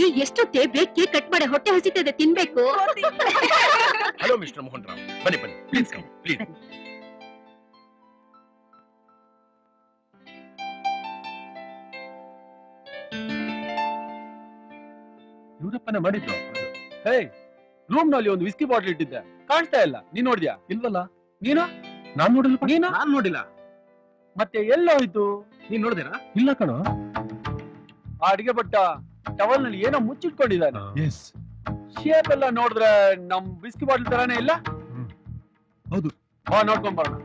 ರೀ ಎಷ್ಟೊತ್ತೆ ಬೇಕಿ ಕಟ್ ಮಾಡಿ ಹೊಟ್ಟೆ ಹಸಿತದೆ ತಿನ್ಬೇಕು ಹಲೋ ಮಿಸ್ಟರ್ ಮೋಹನ್ ರಾವ್ ಬನ್ನಿ ಬನ್ನಿ ಪ್ಲೀಸ್ ಕಮ್ ಪ್ಲೀಸ್ ಇವರಪ್ಪನ ಮಾಡಿದ್ದು ಹೇ ರೂಮ್ ನಲ್ಲಿ ಒಂದು ವಿಸ್ಕಿ ಬಾಟ್ಲ್ ಇಟ್ಟಿದ್ದೆ ಕಾಣಿಸ್ತಾ ಇಲ್ಲ ನೀನ್ ನೋಡಿದ್ಯಾ ಇಲ್ವಲ್ಲ ನೀನು ನಾನ್ ನೋಡಿಲ್ಲ ನೀನು ನಾನ್ ನೋಡಿಲ್ಲ ಮತ್ತೆ ಎಲ್ಲ ಹೋಯ್ತು ನೀನ್ ನೋಡಿದೇನಾ ಇಲ್ಲ ಕಣೋ ಆ ಅಡಿಗೆ ಭಟ್ಟ ಟವಲ್ ನಲ್ಲಿ ಏನೋ ಮುಚ್ಚಿಟ್ಕೊಂಡಿದ್ದಾನೆ ಎಸ್ ಶೇಪ್ ಎಲ್ಲ ನೋಡಿದ್ರೆ ನಮ್ ವಿಸ್ಕಿ ಬಾಟ್ಲ್ ತರಾನೇ ಇಲ್ಲ ಹ್ಮ್. ಹೌದು. ಬಾ ನೋಡ್ಕೊಂಡ್ ಬರೋಣ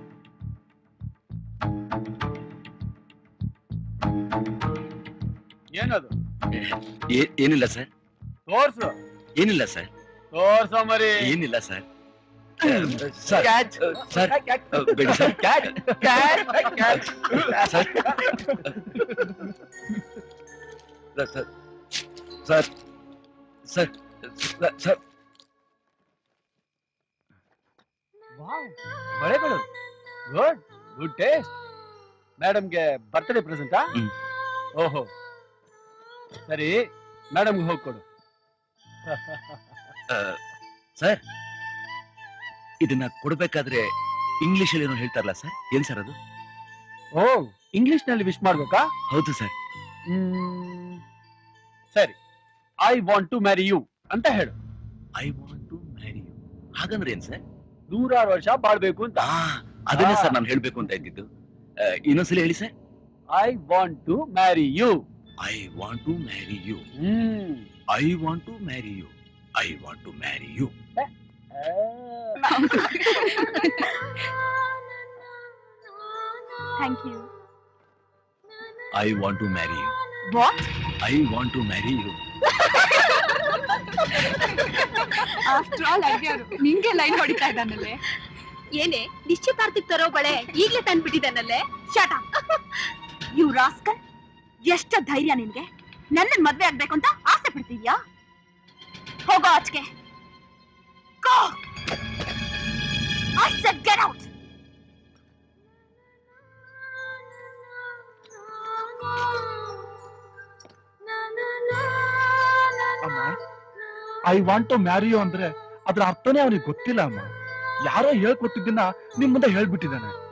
ಏನದು ಏನಿಲ್ಲ ಸರ್ ತೋರ್ಸು ಏನಿಲ್ಲ ಸರ್ ತೋರ್ಸೋ ಮರಿ ಏನಿಲ್ಲ ಸರ್ ಸರ್ ಕ್ಯಾಚ್ ಸರ್ ಬೇಡಿ sir catch catch catch sir sir sir sir sir ಬಳೆಗಳು ಗುಡ್ ಗುಡ್ ಟೇಸ್ಟ್ ಮೇಡಮ್ಗೆ ಬರ್ತ್ಡೇ ಪ್ರೆಸೆಂಟಾ ಹ್ಮ್. ಓಹೋ ಸರಿ ಮೇಡಮ್ಗೆ ಹೋಗಿ ಕೊಡು ಸರ್ ಇದನ್ನ ಕೊಡ್ಬೇಕಾದ್ರೆ ಇಂಗ್ಲಿಷ್ ಅಲ್ಲಿ ಏನೋ ಹೇಳ್ತಾರಲ್ಲ ಸರ್ ಏನ್ ಸರ್ ಅದು ಓ ಇಂಗ್ಲಿಷ್ ನಲ್ಲಿ ವಿಶ್ ಮಾಡ್ಬೇಕಾ ಹೌದು ಸರ್ ಹ್ಮ್. ಸರಿ I want to marry you ಅಂತ ಹೇಳು I want to marry you ಹಾಗಂದ್ರೆ ಏನ್ ಸರ್ ನೂರಾರು ವರ್ಷ ಬಾಳ್ಬೇಕು ಅಂತ ಆ ಅದನ್ನೇ ಆ. ಸರ್ ನಾನು ಹೇಳ್ಬೇಕು ಅಂತ ಇದ್ದಿದ್ದು ಆ, ಇನ್ನೊಂದ್ಸಲ ಹೇಳಿ sir I want to marry you I want to marry you hmm I want to marry you I want to marry you thank you I want to marry you what I want to marry you after all ಅಡ್ಯಾರು ನಿಂಗೆ line ಹೊಡಿತಾ ಇದ್ದಾನಲ್ಲೇ ಏನೇ ನಿಶ್ಚಿತಾರ್ಥಕ್ಕೆ ತರೋ ಬಳೆ ಈಗ್ಲೇ ತಂದ್ಬಿಟ್ಟಿದ್ದಾನಲ್ಲೇ ಶಾಟ ಇವ್ rascal ಎಷ್ಟ ಧೈರ್ಯ ನಿನ್ಗೆ ನನ್ನ ಮದ್ವೆ ಆಗ್ಬೇಕು ಅಂತ ಆಸೆ ಪಡ್ತಿದ್ಯಾ ಹೋಗೋ ಆಚೆಗೆ go I said get out ಅಮ್ಮ I want to marry you ಅಂದ್ರೆ ಅದ್ರ ಅರ್ಥನೇ ಅವನಿಗೆ ಗೊತ್ತಿಲ್ಲ ಅಮ್ಮ ಯಾರೋ ಹೇಳ್ಕೊಟ್ಟಿದ್ದನ್ನ ನಿಮ್ ಮುಂದೆ ಹೇಳ್ಬಿಟ್ಟಿದ್ದಾನೆ